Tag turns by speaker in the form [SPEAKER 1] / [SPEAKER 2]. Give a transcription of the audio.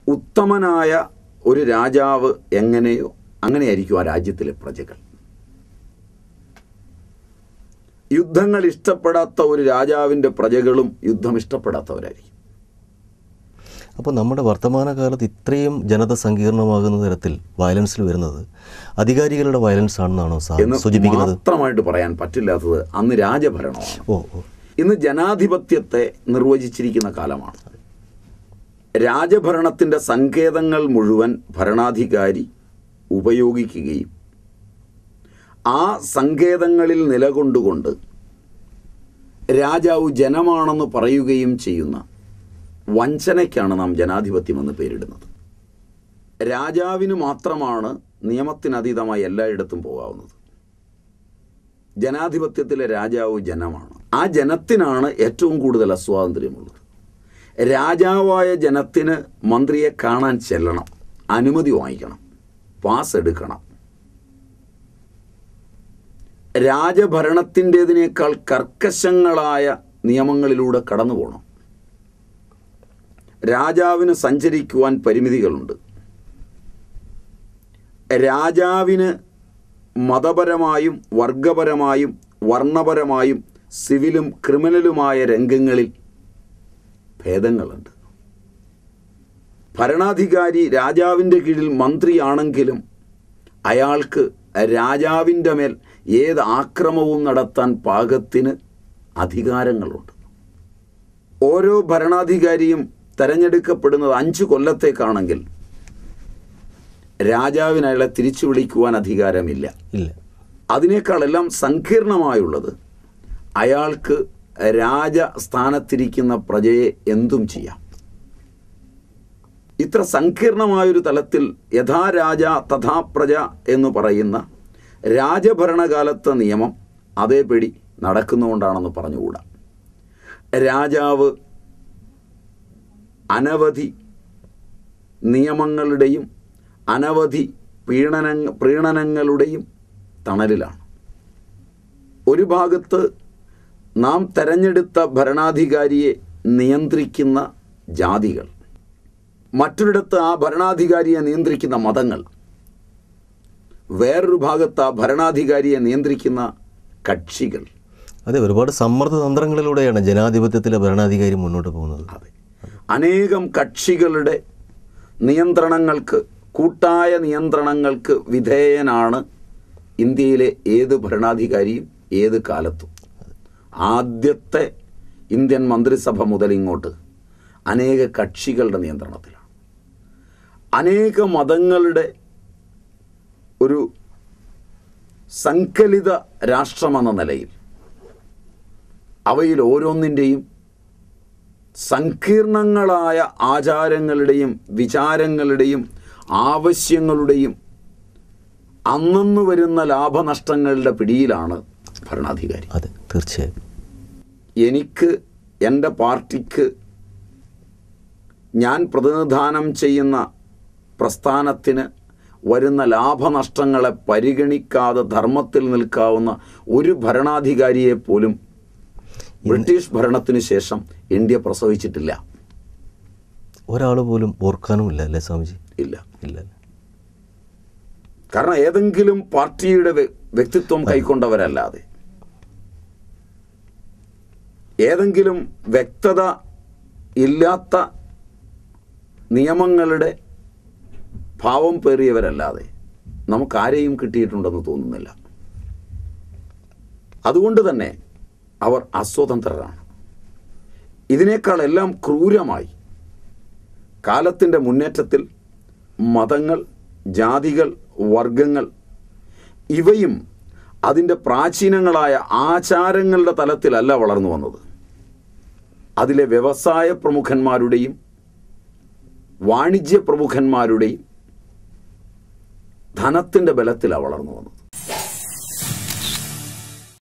[SPEAKER 1] ഉത്തമനായ ഒരു രാജാവ് എങ്ങനെയോ അങ്ങനെയായിരിക്കും ആ രാജ്യത്തിലെ പ്രജകൾ യുദ്ധങ്ങൾ ഇഷ്ടപ്പെടാത്ത ഒരു രാജാവിൻ്റെ പ്രജകളും യുദ്ധം ഇഷ്ടപ്പെടാത്തവരായിരിക്കും
[SPEAKER 2] അപ്പോൾ നമ്മുടെ വർത്തമാനകാലത്ത് ഇത്രയും ജനത സങ്കീർണമാകുന്ന തരത്തിൽ വയലൻസിൽ വരുന്നത് അധികാരികളുടെ വയലൻസ് ആണെന്നാണോ സാർ
[SPEAKER 1] എന്ന്
[SPEAKER 2] സൂചിപ്പിക്കുന്നത്
[SPEAKER 1] മാത്രമായിട്ട് പറയാൻ പറ്റില്ലാത്തത് അന്ന് രാജഭരണമാണ്
[SPEAKER 2] ഓ ഓ
[SPEAKER 1] ഇന്ന് ജനാധിപത്യത്തെ നിർവചിച്ചിരിക്കുന്ന കാലമാണ് രാജഭരണത്തിൻ്റെ സങ്കേതങ്ങൾ മുഴുവൻ ഭരണാധികാരി ഉപയോഗിക്കുകയും ആ സങ്കേതങ്ങളിൽ നിലകൊണ്ടുകൊണ്ട് രാജാവ് ജനമാണെന്ന് പറയുകയും ചെയ്യുന്ന വഞ്ചനയ്ക്കാണ് നാം ജനാധിപത്യമെന്ന് പേരിടുന്നത് രാജാവിന് മാത്രമാണ് നിയമത്തിനതീതമായി എല്ലായിടത്തും പോകാവുന്നത് ജനാധിപത്യത്തിലെ രാജാവ് ജനമാണ് ആ ജനത്തിനാണ് ഏറ്റവും കൂടുതൽ അസ്വാതന്ത്ര്യമുള്ളത് രാജാവായ ജനത്തിന് മന്ത്രിയെ കാണാൻ ചെല്ലണം അനുമതി വാങ്ങിക്കണം പാസ് എടുക്കണം രാജഭരണത്തിൻ്റെതിനേക്കാൾ കർക്കശങ്ങളായ നിയമങ്ങളിലൂടെ കടന്നു പോകണം രാജാവിന് സഞ്ചരിക്കുവാൻ പരിമിതികളുണ്ട് രാജാവിന് മതപരമായും വർഗപരമായും വർണ്ണപരമായും സിവിലും ക്രിമിനലുമായ രംഗങ്ങളിൽ ഭേദങ്ങളുണ്ട് ഭരണാധികാരി രാജാവിൻ്റെ കീഴിൽ മന്ത്രിയാണെങ്കിലും അയാൾക്ക് രാജാവിൻ്റെ മേൽ ഏത് ആക്രമവും നടത്താൻ പാകത്തിന് അധികാരങ്ങളുണ്ട് ഓരോ ഭരണാധികാരിയും തെരഞ്ഞെടുക്കപ്പെടുന്നത് അഞ്ച് കൊല്ലത്തേക്കാണെങ്കിൽ രാജാവിന് അയാളെ തിരിച്ചു വിളിക്കുവാൻ അധികാരമില്ല
[SPEAKER 2] ഇല്ല
[SPEAKER 1] അതിനേക്കാളെല്ലാം സങ്കീർണമായുള്ളത് അയാൾക്ക് രാജസ്ഥാനത്തിരിക്കുന്ന പ്രജയെ എന്തും ചെയ്യാം ഇത്ര സങ്കീർണമായൊരു തലത്തിൽ യഥാ രാജ തഥാ പ്രജ എന്ന് പറയുന്ന രാജഭരണകാലത്തെ നിയമം അതേപടി നടക്കുന്നുകൊണ്ടാണെന്ന് പറഞ്ഞുകൂടാ രാജാവ് അനവധി നിയമങ്ങളുടെയും അനവധി പീഡന പ്രീണനങ്ങളുടെയും തണലിലാണ് ഒരു ഭാഗത്ത് നാം തെരഞ്ഞെടുത്ത ഭരണാധികാരിയെ നിയന്ത്രിക്കുന്ന ജാതികൾ മറ്റൊരിടത്ത് ആ ഭരണാധികാരിയെ നിയന്ത്രിക്കുന്ന മതങ്ങൾ വേറൊരു ഭാഗത്ത് ആ ഭരണാധികാരിയെ നിയന്ത്രിക്കുന്ന കക്ഷികൾ
[SPEAKER 2] അതെ ഒരുപാട് സമ്മർദ്ദ തന്ത്രങ്ങളിലൂടെയാണ് ജനാധിപത്യത്തിലെ ഭരണാധികാരി മുന്നോട്ട് പോകുന്നത്
[SPEAKER 1] അതെ അനേകം കക്ഷികളുടെ നിയന്ത്രണങ്ങൾക്ക് കൂട്ടായ നിയന്ത്രണങ്ങൾക്ക് വിധേയനാണ് ഇന്ത്യയിലെ ഏത് ഭരണാധികാരിയും ഏത് കാലത്തും ആദ്യത്തെ ഇന്ത്യൻ മന്ത്രിസഭ മുതൽ ഇങ്ങോട്ട് അനേക കക്ഷികളുടെ നിയന്ത്രണത്തിലാണ് അനേക മതങ്ങളുടെ ഒരു സങ്കലിത രാഷ്ട്രമെന്ന നിലയിൽ അവയിൽ ഓരോന്നിൻ്റെയും സങ്കീർണങ്ങളായ ആചാരങ്ങളുടെയും വിചാരങ്ങളുടെയും ആവശ്യങ്ങളുടെയും അന്നന്ന് വരുന്ന ലാഭനഷ്ടങ്ങളുടെ പിടിയിലാണ് ഭരണാധികാരി
[SPEAKER 2] അതെ തീർച്ചയായും
[SPEAKER 1] എനിക്ക് എൻ്റെ പാർട്ടിക്ക് ഞാൻ പ്രതിനിധാനം ചെയ്യുന്ന പ്രസ്ഥാനത്തിന് വരുന്ന ലാഭനഷ്ടങ്ങളെ പരിഗണിക്കാതെ ധർമ്മത്തിൽ നിൽക്കാവുന്ന ഒരു ഭരണാധികാരിയെ പോലും ബ്രിട്ടീഷ് ഭരണത്തിനു ശേഷം ഇന്ത്യ പ്രസവിച്ചിട്ടില്ല
[SPEAKER 2] ഒരാൾ പോലും ഓർക്കാനുമില്ല അല്ലേ സ്വാമിജി
[SPEAKER 1] ഇല്ല
[SPEAKER 2] ഇല്ല
[SPEAKER 1] കാരണം ഏതെങ്കിലും പാർട്ടിയുടെ വ്യ- വ്യക്തിത്വം കൈക്കൊണ്ടവരല്ലാതെ ഏതെങ്കിലും വ്യക്തത ഇല്ലാത്ത നിയമങ്ങളുടെ ഭാവം പേറിയവരല്ലാതെ നമുക്കാരെയും കിട്ടിയിട്ടുണ്ടെന്ന് തോന്നുന്നില്ല അതുകൊണ്ട് തന്നെ അവർ അസ്വതന്ത്രരാണ് ഇതിനേക്കാളെല്ലാം ക്രൂരമായി കാലത്തിൻ്റെ മുന്നേറ്റത്തിൽ മതങ്ങൾ ജാതികൾ വർഗങ്ങൾ ഇവയും അതിൻ്റെ പ്രാചീനങ്ങളായ ആചാരങ്ങളുടെ തലത്തിലല്ല വളർന്നു വന്നത് അതിലെ വ്യവസായ പ്രമുഖന്മാരുടെയും വാണിജ്യ പ്രമുഖന്മാരുടെയും ധനത്തിൻ്റെ ബലത്തിലാണ് വളർന്നു വന്നത്